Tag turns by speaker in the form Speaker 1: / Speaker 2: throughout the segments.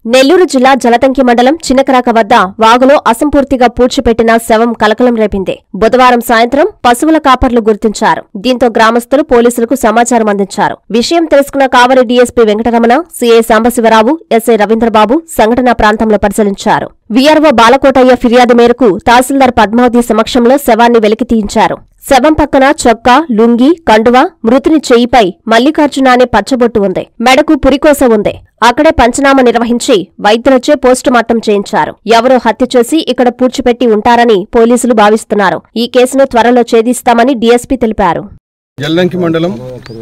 Speaker 1: నెల్లూరు జిల్లా జలతంకి మండలం చిన్నకరాక వద్ద వాగులో అసంపూర్తిగా పూడ్చిపెట్టిన శవం కలకలం రేపింది బుధవారం సాయంత్రం పశువుల కాపర్లు గుర్తించారు దీంతో గ్రామస్తులు పోలీసులకు సమాచారం అందించారు విషయం తెలుసుకున్న Kavali DSP Venkataramana CI Sambasivarao SI Ravindrababu సంఘటనా ప్రాంతంలో పరిశీలించారు వీఆర్ఓ బాలకోటయ్య ఫిర్యాదు మేరకు తహసీల్దార్ పద్మావతి సమక్షంలో శవాన్ని వెలికి తీయించారు శవం పక్కన చొక్కా లుంగి కండువ మృతుని చెయ్యిపై మల్లికార్జున అనే పచ్చబొట్టు ఉంది మెడకు పురికోస ఉంది అక్కడే పంచనామా నిర్వహించి వైద్యులచే పోస్టుమార్టం చేయించారు ఎవరో హత్య చేసి ఇక్కడ పూడ్చిపెట్టి ఉంటారని పోలీసులు భావిస్తున్నారు ఈ కేసును త్వరలో ఛేదిస్తామని డీఎస్పీ తెలిపారు
Speaker 2: జల్లంకి మండలం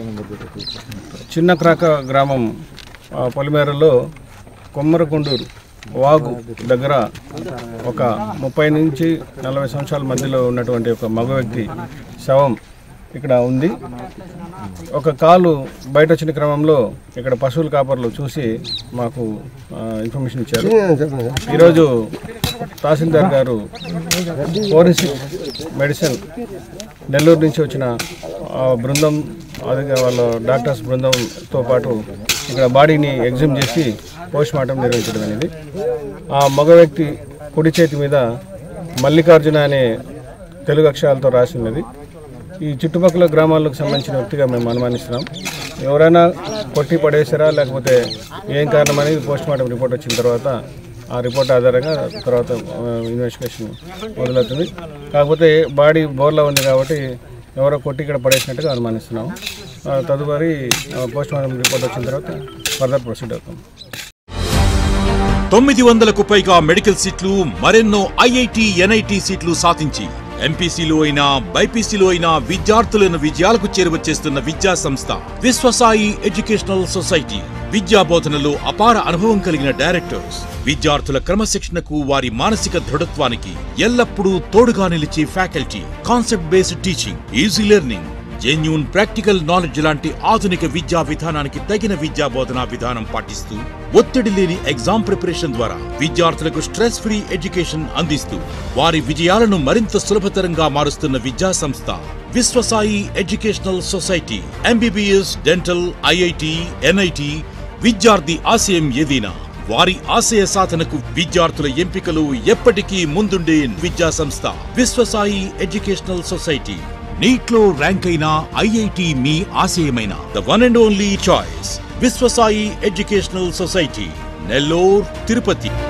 Speaker 2: చిన్నక్రాక గ్రామం ఆ, పొలిమేరలో కొమ్మరకొండూరు వాగు దగ్గర ఒక ముప్పై నుంచి నలభై సంవత్సరాల మధ్యలో ఉన్నటువంటి ఒక మగ వ్యక్తి శవం ఇక్కడ ఉంది ఒక కాలు బయట వచ్చిన క్రమంలో ఇక్కడ పశువుల కాపర్లు చూసి మాకు ఆ, ఇన్ఫర్మేషన్ ఇచ్చారు ఈరోజు తహసీల్దార్ గారు ఫోరెన్సిక్ మెడిసిన్ నెల్లూరు నుంచి వచ్చిన ఆ, బృందం అదే వాళ్ళ డాక్టర్స్ బృందంతో పాటు ఇక్కడ బాడీని ఎగ్జిమ్ చేసి పోస్ట్ మార్టం నిర్వహించడం అనేది ఆ మగ వ్యక్తి కుడి చేతి మీద మల్లికార్జున అనే తెలుగు అక్షరాలతో రాసి ఉన్నది ఈ చుట్టుపక్కల గ్రామాలకు సంబంధించిన వ్యక్తిగా మేము అనుమానిస్తున్నాం ఎవరైనా కొట్టి పడేసారా లేకపోతే ఏం కారణం అనేది పోస్ట్ మార్టం రిపోర్ట్ వచ్చిన తర్వాత ఆ రిపోర్ట్ ఆధారంగా తర్వాత ఇన్వెస్టిగేషన్ మొదలవుతుంది కాకపోతే బాడీ బోర్లో ఉంది కాబట్టి ఎవరో కొట్టి ఇక్కడ పడేసినట్టుగా అనుమానిస్తున్నాము ఆ, తదుపరి పోస్ట్ మార్టం రిపోర్ట్ వచ్చిన తర్వాత ఫర్దర్ ప్రొసీడ్ అవుతాం
Speaker 3: తొమ్మిది వందలకు పైగా మెడికల్ సీట్లు మరెన్నో ఐఐటి ఎన్ఐటి సీట్లు సాధించి ఎంపీసీలో అయినా బైపీసీలో అయినా విద్యార్థులను విజయాలకు చేరువచేస్తున్న విద్యా సంస్థ విశ్వసాయి ఎడ్యుకేషనల్ సొసైటీ విద్యా బోధనలో అపార అనుభవం కలిగిన డైరెక్టర్స్ విద్యార్థుల క్రమశిక్షణకు వారి మానసిక దృఢత్వానికి ఎల్లప్పుడూ తోడుగా నిలిచే faculty concept based teaching easy learning genuine practical knowledge లాంటి ఆధునిక విద్యా విధానానికి తగిన విద్యా బోధనా విధానం పాటిస్తూ ఒత్తిడి లేని ఎగ్జామ్ ప్రిపరేషన్ ద్వారా విద్యార్థులకు స్ట్రెస్ ఫ్రీ ఎడ్యుకేషన్ అందిస్తూ వారి విజయాలను మరింత సులభతరంగా మారుస్తున్న విద్యా సంస్థ Viswasai educational society MBBS dental IIT NIT విద్యార్థి ఆశయం ఏదైనా వారి ఆశయ సాధనకు విద్యార్థుల ఎంపికలు ఎప్పటికీ ముందుండే విద్యా సంస్థ విశ్వసాయి ఎడ్యుకేషనల్ సొసైటీ నీట్లో ర్యాంక్ అయిన ఐఐటి మీ ఆశయమైన the one and only choice Viswasai educational society Nellore Tirupati